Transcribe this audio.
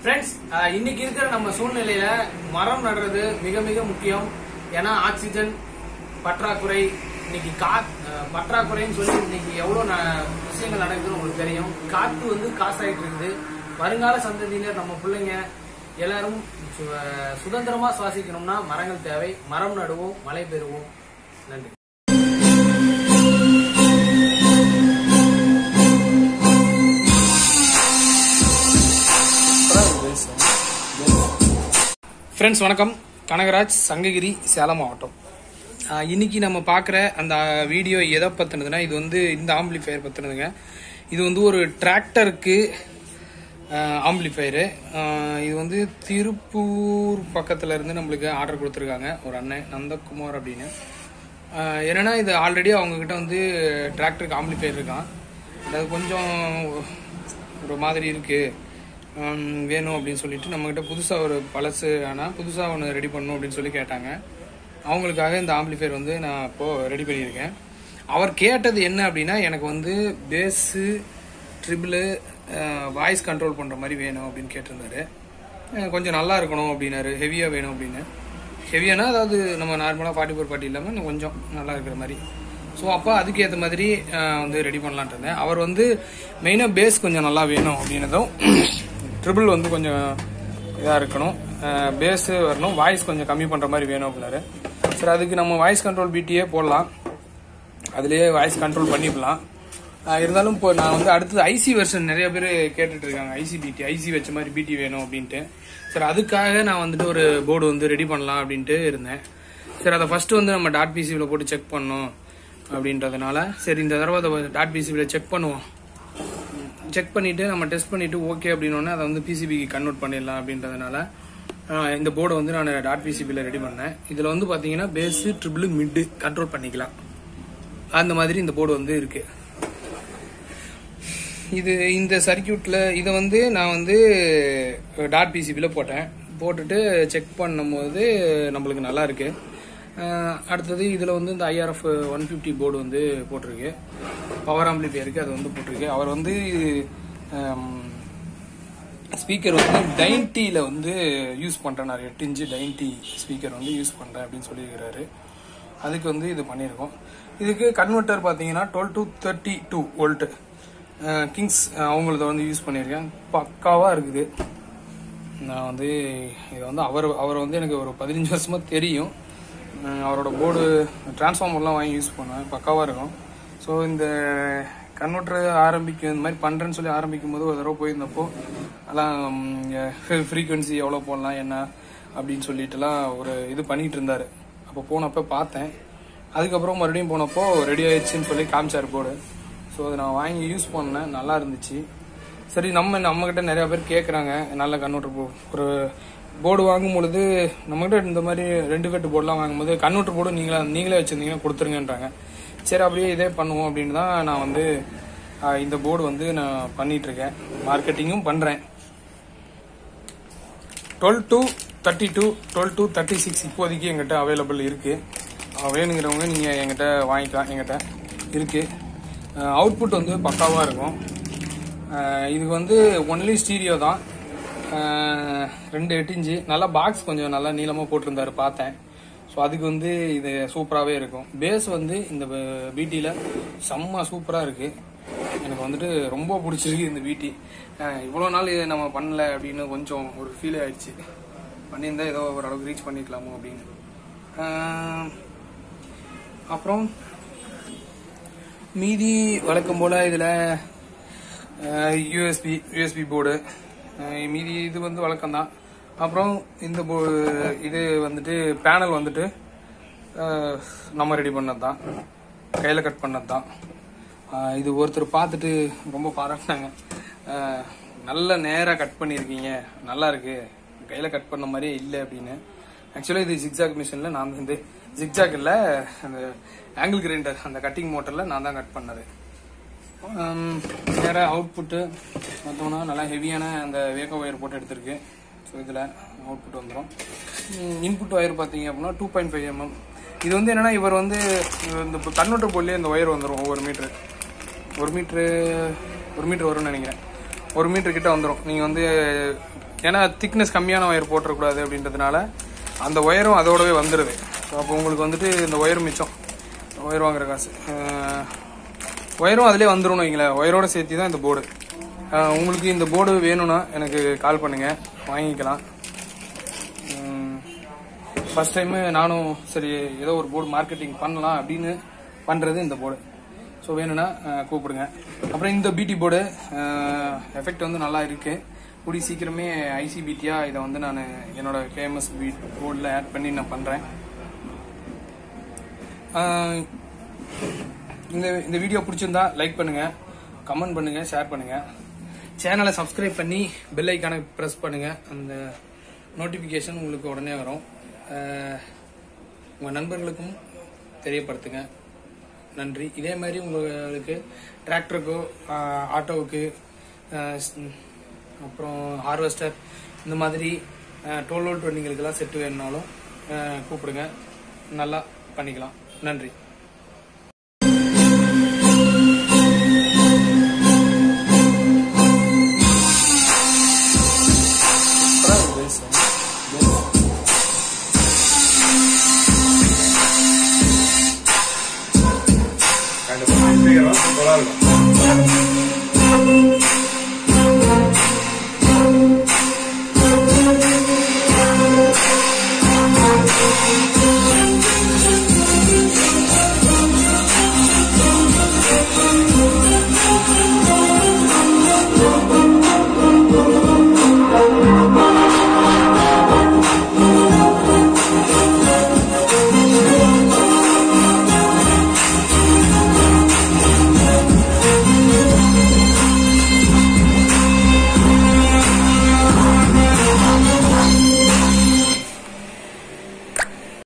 friends இன்னைக்கு இருக்கிற நம்ம சூழ்நிலையில மரம் நடுறது மிக மிக முக்கியம் ஏன்னா ஆக்சிஜன் பற்றாக்குறை இன்னைக்கு கா அஹ், பற்றாக்குறைன்னு சொல்லி இன்னைக்கு எவ்வளவு ந- விஷயங்கள் நடக்குதுன்னு உங்களுக்கு தெரியும் காத்து வந்து காசாயிட்டு இருக்குது வருங்கால சந்ததியினர் நம்ம பிள்ளைங்க எல்லாரும் சு- அஹ், சுதந்திரமா சுவாசிக்கணும்னா மரங்கள் தேவை மரம் நடுவோம் மழை பெறுவோம் நன்றி ஃப்ரெண்ட்ஸ் வணக்கம் கனகராஜ் சங்ககிரி சேலம் மாவட்டம் ஆஹ் இன்னைக்கு நம்ம பார்க்குற அந்த வீடியோ எதை பற்றினதுன்னா இது வந்து இந்த ஆம்பிளிஃபயர் பற்றினதுங்க இது வந்து ஒரு டிராக்டருக்கு ஆம்பிளிஃபயரு இது வந்து திருப்பூர் பக்கத்துல இருந்து நம்மளுக்கு ஆர்டர் கொடுத்துருக்காங்க ஒரு அண்ணன் நந்தகுமார் அப்படின்னு ஆஹ் என்னன்னா இது ஆல்ரெடி அவங்க கிட்ட வந்து டிராக்டருக்கு ஆம்பிளிஃபயர் இருக்கான் அது கொஞ்சம் ஒரு மாதிரி இருக்கு ஹம், வேணும் அப்படின்னு சொல்லிட்டு நம்மகிட்ட புதுசா ஒரு பழசு ஆனால் புதுசா ஒன்று ரெடி பண்ணணும் அப்படின்னு சொல்லி கேட்டாங்க அவங்களுக்காக இந்த ஆம்பிளிஃபயர் வந்து நான் இப்போ ரெடி பண்ணியிருக்கேன் அவர் கேட்டது என்ன அப்படின்னா எனக்கு வந்து பேஸு ட்ரிபிள் வாய்ஸ் கண்ட்ரோல் பண்ற மாதிரி வேணும் அப்படின்னு கேட்டிருந்தாரு அஹ் கொஞ்சம் நல்லா இருக்கணும் அப்படின்னாரு ஹெவியா வேணும் அப்படின்னு ஹெவியானா அதாவது நம்ம நார்மலாக ஃபார்ட்டி ஃபோர் ஃபார்ட்டி இல்லாமல் இன்னும் கொஞ்சம் நல்லா இருக்கிற மாதிரி ஸோ அப்போ அதுக்கேற்ற மாதிரி அஹ், வந்து ரெடி பண்ணலான்ட்டு இருந்தேன் அவர் வந்து மெயினாக பேஸ் கொஞ்சம் நல்லா வேணும் அப்படின்னதும் ட்ரிபிள் வந்து கொஞ்சம் இதாக இருக்கணும் பேஸு வரணும் வாய்ஸ் கொஞ்சம் கம்மி பண்ணுற மாதிரி வேணும் அப்படின்னாரு சரி அதுக்கு நம்ம வாய்ஸ் கண்ட்ரோல் பிடியே போடலாம் அதுலயே வாய்ஸ் கண்ட்ரோல் பண்ணிக்கலாம் ஆஹ் இருந்தாலும் இப்போ நான் வந்து அடுத்தது ஐசி வெர்ஷன் நிறைய பேர் கேட்டுட்டு இருக்காங்க ஐசி பிடி ஐசி வச்ச மாதிரி பிடி வேணும் அப்படின்ட்டு சரி அதுக்காக நான் வந்துட்டு ஒரு போர்டு வந்து ரெடி பண்ணலாம் அப்படின்ட்டு இருந்தேன் சரி அதை ஃபர்ஸ்ட் வந்து நம்ம டாட் பிசிபியில் போட்டு செக் பண்ணோம் அப்படின்றதுனால சரி இந்த தடவை அதை டாட் பிசிபியில் செக் பண்ணுவோம் செக் பண்ணிட்டு நம்ம டெஸ்ட் பண்ணிட்டு ஓகே அப்படின்னோடனே அதை வந்து பிசிபிக்கு கன்வெர்ட் பண்ணிடலாம் அப்படின்றதுனால ஆஹ் இந்த போர்டை வந்து நான் டாட் பிசிபியில் ரெடி பண்ணேன் இதில் வந்து பார்த்தீங்கன்னா பேஸு ட்ரிபிள் மிட்டு கண்ட்ரோல் பண்ணிக்கலாம் அந்த மாதிரி இந்த போர்டு வந்து இருக்கு இது இந்த சர்க்கியூட்ல இதை வந்து நான் வந்து டாட் பிசிபியில் போட்டேன் போட்டுட்டு செக் பண்ணும்போது நம்மளுக்கு நல்லா இருக்கு அஹ் அடுத்தது இதில் வந்து இந்த ஐஆர்எஃப் ஒன் ஃபிஃப்டி போர்டு வந்து போட்டிருக்கு பவர் ஆம்பிளிஃபையருக்கு அது வந்து போட்டிருக்கு அவர் வந்து ஸ்பீக்கர் வந்து டைன்டியில் வந்து யூஸ் பண்ணுறேன் நான் எட்டு இன்ச்சு டைன்டி ஸ்பீக்கர் வந்து யூஸ் பண்ணுறேன் அப்படின்னு சொல்லியிருக்கிறாரு அதுக்கு வந்து இது பண்ணியிருக்கோம் இதுக்கு கன்வெர்ட்டர் பார்த்தீங்கன்னா twelve to thirty two volt கிங்ஸ் அவங்களத வந்து யூஸ் பண்ணியிருக்கேன் பக்காவாக இருக்குது நான் வந்து இதை வந்து அவர் அவர் வந்து எனக்கு ஒரு பதினஞ்சு வருஷமா தெரியும் அஹ் அவரோட போர்டு டிரான்ஸ்ஃபார்மர்லாம் வாங்கி யூஸ் பண்ணுவேன் பக்காவாக இருக்கும் ஸோ இந்த கன்வெர்ட்டர் ஆரம்பிக்கும் இந்த மாதிரி பண்ணுறேன்னு சொல்லி ஆரம்பிக்கும் போது ஒரு தடவை போயிருந்தப்போ எல்லாம் ஃப்ரீக்குவன்சி எவ்வளோ போடலாம் என்ன அப்படின்னு சொல்லிட்டுலாம் ஒரு இது பண்ணிட்டு இருந்தாரு அப்போ போனப்போ பார்த்தேன் அதுக்கப்புறம் மறுபடியும் போனப்போ ரெடி ஆயிடுச்சுன்னு சொல்லி காமிச்சார் போர்டு ஸோ அதை நான் வாங்கி யூஸ் பண்ணேன் நல்லா இருந்துச்சு சரி நம்ம நம்மகிட்ட நிறைய பேர் கேட்குறாங்க நல்ல கன்வெர்ட்டர் போ ஒரு போர்டு வாங்கும் பொழுது நம்மகிட்ட இந்த மாதிரி ரெண்டு கட்டு போர்டுலாம் வாங்கும்போது கன்வெர்ட்டர் போர்டு நீங்களே நீங்களே வச்சிருந்தீங்கன்னா கொடுத்துருங்கன்றாங்க சரி அப்படியே இதே பண்ணுவோம் அப்படின்னு தான் நான் வந்து ஆஹ், இந்த போர்டு வந்து நான் பண்ணிட்டு இருக்கேன் மார்க்கெட்டிங்கும் பண்றேன் twelve to thirty two twelve to thirty six இப்போதைக்கு எங்கிட்ட அவைலபிள் இருக்கு அஹ் வேணுங்கிறவங்க நீங்க எங்கிட்ட வாங்கிக்கலாம் எங்கிட்ட இருக்கு அவுட்புட் வந்து பக்காவா இருக்கும் அஹ் இதுக்கு வந்து ஒன்லி ஸ்டீரியோ தான் அஹ் ரெண்டு எட்டு இன்ச்சு நல்லா பாக்ஸ் கொஞ்சம் நல்லா நீளமாக போட்டிருந்தாரு பார்த்தேன் ஸோ அதுக்கு வந்து இது சூப்பராகவே இருக்கும் பேஸ் வந்து இந்த பிடியில் செம்ம சூப்பராக இருக்கு எனக்கு வந்துட்டு ரொம்ப பிடிச்சிருக்கு இந்த பிடி இவ்வளோ நாள் இது நம்ம பண்ணல அப்படின்னு கொஞ்சம் ஒரு ஃபீல் ஆயிடுச்சு பண்ணியிருந்தா ஏதோ ஓரளவுக்கு ரீச் பண்ணிக்கலாமோ அப்படின்னு அஹ் அப்புறம் மீதி வழக்கம் போல இதுல யூஎஸ்பி யூஎஸ்பி போர்டு மீதி இது வந்து வழக்கம் தான் அப்புறம் இந்த போ இது வந்துட்டு பேனல் வந்துட்டு அஹ், நம்ம ரெடி பண்ணது தான் கையில் கட் பண்ணது தான் அஹ், இது ஒருத்தர் பார்த்துட்டு ரொம்ப பாராட்டினாங்க அஹ், நல்ல நேராக கட் பண்ணியிருக்கீங்க நல்லா இருக்கு கையில் கட் பண்ண மாதிரியே இல்லை அப்படின்னு ஆக்சுவலாக இது ஜிக்ஜாக் மிஷினில் நான் வந்து ஜிக்ஜாக் இல்லை அந்த ஆங்கிள் கிரைண்டர் அந்த கட்டிங் மோட்டரில் நான் தான் கட் பண்ணது ஹம், வேற அவுட்புட்டு பார்த்தோம்னா நல்லா ஹெவியான அந்த வேக ஒயர் போட்டு எடுத்திருக்கு ஸோ இதில் அவுட்புட் வந்துடும் இன்புட் ஒயர் பார்த்தீங்க அப்படின்னா டூ பாயிண்ட் ஃபைவ் எம்எம் இது வந்து என்னன்னா இவர் வந்து இந்த கன்வெர்ட்டர் போர்ட்லேயே இந்த ஒயர் வந்துடும் ஒவ்வொரு மீட்ரு ஒரு மீட்ரு ஒரு மீட்டர் வரும்னு நினைக்கிறேன் ஒரு மீட்டர் கிட்ட வந்துடும் நீங்கள் வந்து ஏன்னா திக்னஸ் கம்மியான ஒயர் போட்டுறக்கூடாது அப்படின்றதுனால அந்த ஒயரும் அதோடவே வந்துடுது ஸோ அப்போ உங்களுக்கு வந்துட்டு இந்த ஒயர் மிச்சம் ஒயர் வாங்குற காசு அஹ், ஒயரும் அதிலே வந்துடும் வைங்களேன் ஒயரோட சேர்த்து தான் இந்த போர்டு உங்களுக்கு இந்த போர்டு வேணும்னா எனக்கு கால் பண்ணுங்க வாங்கிக்கலாம் ஃபர்ஸ்ட் டைம் நானும் சரி ஏதோ ஒரு போர்டு மார்க்கெட்டிங் பண்ணலாம் அப்படின்னு பண்ணுறது இந்த போர்டு ஸோ வேணும்னா அஹ், கூப்பிடுங்க அப்புறம் இந்த பிடி போர்டு எஃபெக்ட் வந்து நல்லா இருக்கு கூடி சீக்கிரமே ஐசிபிடியா இதை வந்து நான் என்னோட கேஎம்எஸ் பீட் போர்டில் ஆட் பண்ணி நான் பண்ணுறேன் இந்த இந்த வீடியோ பிடிச்சிருந்தா லைக் பண்ணுங்க கமெண்ட் பண்ணுங்க ஷேர் பண்ணுங்க சேனலை சப்ஸ்கிரைப் பண்ணி பெல் ஐக்கானை ப்ரெஸ் பண்ணுங்க அந்த நோட்டிஃபிகேஷன் உங்களுக்கு உடனே வரும் அஹ், உங்க நண்பர்களுக்கும் தெரியப்படுத்துங்க நன்றி இதே மாதிரி உங்களுக்கு டிராக்டருக்கோ ஆட்டோவுக்கு அஹ், ஸ்- அப்புறம் ஹார்வெஸ்டர் இந்த மாதிரி டோல் ரோட் வண்டிங்களுக்கெல்லாம் செட்டு வேணுனாலும் அஹ், கூப்பிடுங்க நல்லா பண்ணிக்கலாம் நன்றி கண்டிப்பா நல்லா இருக்கும்